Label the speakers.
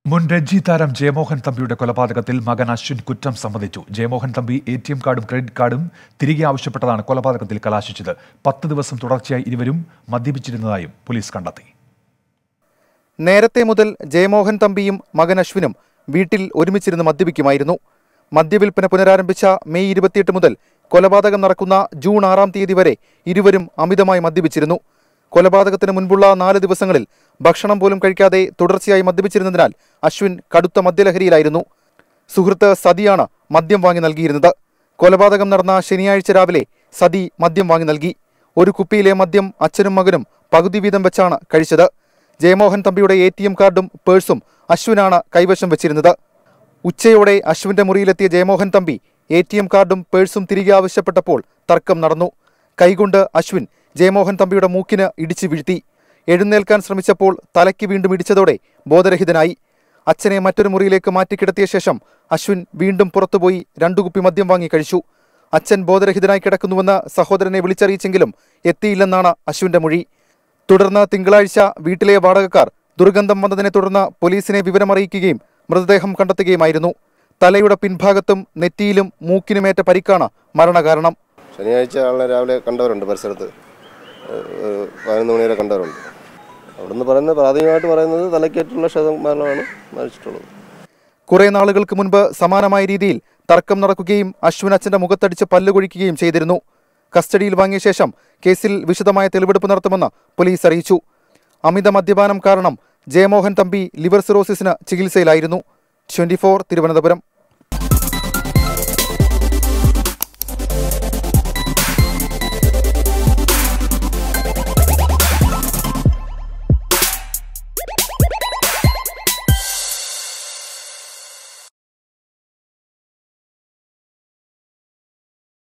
Speaker 1: മുൻ രഞ്ജി താരം ജയമോഹൻ തമ്പിയുടെ കൊലപാതകത്തിൽ മകൻ അശ്വിൻ കുറ്റം സമ്മതിച്ചു Jayamohan Thampi A T M കാർഡും ക്രെഡിറ്റ് കാർഡും തിരികെ ആവശ്യപ്പെട്ടതാണ് കൊലപാതകത്തിൽ കലാശിച്ചത് പത്ത് ദിവസം തുടർച്ചയായി ഇരുവരും മദ്യപിച്ചിരുന്നതായും പോലീസ് കണ്ടെത്തി
Speaker 2: നേരത്തെ മുതൽ ജയമോഹൻ തമ്പിയും മകൻ അശ്വിനും വീട്ടിൽ ഒരുമിച്ചിരുന്ന് മദ്യപിക്കുമായിരുന്നു മദ്യവിൽപ്പന പുനരാരംഭിച്ച മെയ് ഇരുപത്തിയെട്ട് മുതൽ കൊലപാതകം നടക്കുന്ന ജൂൺ ആറാം തീയതി വരെ ഇരുവരും അമിതമായി മദ്യപിച്ചിരുന്നു കൊലപാതകത്തിന് മുൻപുള്ള നാല് ദിവസങ്ങളിൽ ഭക്ഷണം പോലും കഴിക്കാതെ തുടർച്ചയായി മദ്യപിച്ചിരുന്നതിനാൽ അശ്വിൻ കടുത്ത മദ്യലഹരിയിലായിരുന്നു സുഹൃത്ത് സതിയാണ് മദ്യം വാങ്ങി നൽകിയിരുന്നത് കൊലപാതകം നടന്ന ശനിയാഴ്ച രാവിലെ സതി മദ്യം വാങ്ങി നൽകി ഒരു കുപ്പിയിലെ മദ്യം അച്ഛനും മകനും പകുതി വീതം വെച്ചാണ് കഴിച്ചത് ജയമോഹൻ തമ്പിയുടെ എ ടി എം കാർഡും പേഴ്സും അശ്വിനാണ് കൈവശം വെച്ചിരുന്നത് ഉച്ചയോടെ അശ്വിന്റെ മുറിയിലെത്തിയ Jayamohan Thampi A T M കാർഡും പേഴ്സും തിരികെ ആവശ്യപ്പെട്ടപ്പോൾ തർക്കം നടന്നു കൈകൊണ്ട് അശ്വിൻ ജയമോഹൻ തമ്പിയുടെ മൂക്കിന് ഇടിച്ചു വീഴ്ത്തി എഴുന്നേൽക്കാൻ ശ്രമിച്ചപ്പോൾ തലയ്ക്ക് വീണ്ടും ഇടിച്ചതോടെ ബോധരഹിതനായി അച്ഛനെ മറ്റൊരു മുറിയിലേക്ക് മാറ്റിക്കിടത്തിയ ശേഷം അശ്വിൻ വീണ്ടും പുറത്തുപോയി രണ്ടു കുപ്പി മദ്യം വാങ്ങി കഴിച്ചു അച്ഛൻ ബോധരഹിതനായി കിടക്കുന്നുവെന്ന് സഹോദരനെ വിളിച്ചറിയിച്ചെങ്കിലും എത്തിയില്ലെന്നാണ് അശ്വിന്റെ മൊഴി തുടർന്ന് തിങ്കളാഴ്ച വീട്ടിലെ വാടകക്കാർ ദുർഗന്ധം വന്നതിനെ തുടർന്ന് പോലീസിനെ വിവരമറിയിക്കുകയും മൃതദേഹം കണ്ടെത്തുകയുമായിരുന്നു തലയുടെ പിൻഭാഗത്തും നെറ്റിയിലും മൂക്കിനുമേറ്റ പരിക്കാണ് മരണകാരണം
Speaker 3: ശനിയാഴ്ച ആളെ രാവിലെ കണ്ടവരുണ്ട് പരിസരത്ത് ഏഹ് പതിനൊന്ന് മണി വരെ കണ്ടവരുണ്ട് അവിടുന്ന് പറയുന്നത് പ്രാഥമികമായിട്ട് പറയുന്നത് തലക്കേറ്റുള്ള ക്ഷതമരണമാണ് മരിച്ചിട്ടുള്ളത്
Speaker 2: കുറെ നാളുകൾക്ക് മുൻപ് സമാനമായ രീതിയിൽ തർക്കം നടക്കുകയും അശ്വിൻ അച്ഛന്റെ മുഖത്തടിച്ച് പല്ല് കൊഴിക്കുകയും ചെയ്തിരുന്നു കസ്റ്റഡിയിൽ വാങ്ങിയ ശേഷം കേസിൽ വിശദമായ തെളിവെടുപ്പ് നടത്തുമെന്ന് പോലീസ് അറിയിച്ചു അമിത മദ്യപാനം കാരണം ജയമോഹൻ തമ്പി ലിവർ സിറോസിസിന് ചികിത്സയിലായിരുന്നു ട്വന്റി തിരുവനന്തപുരം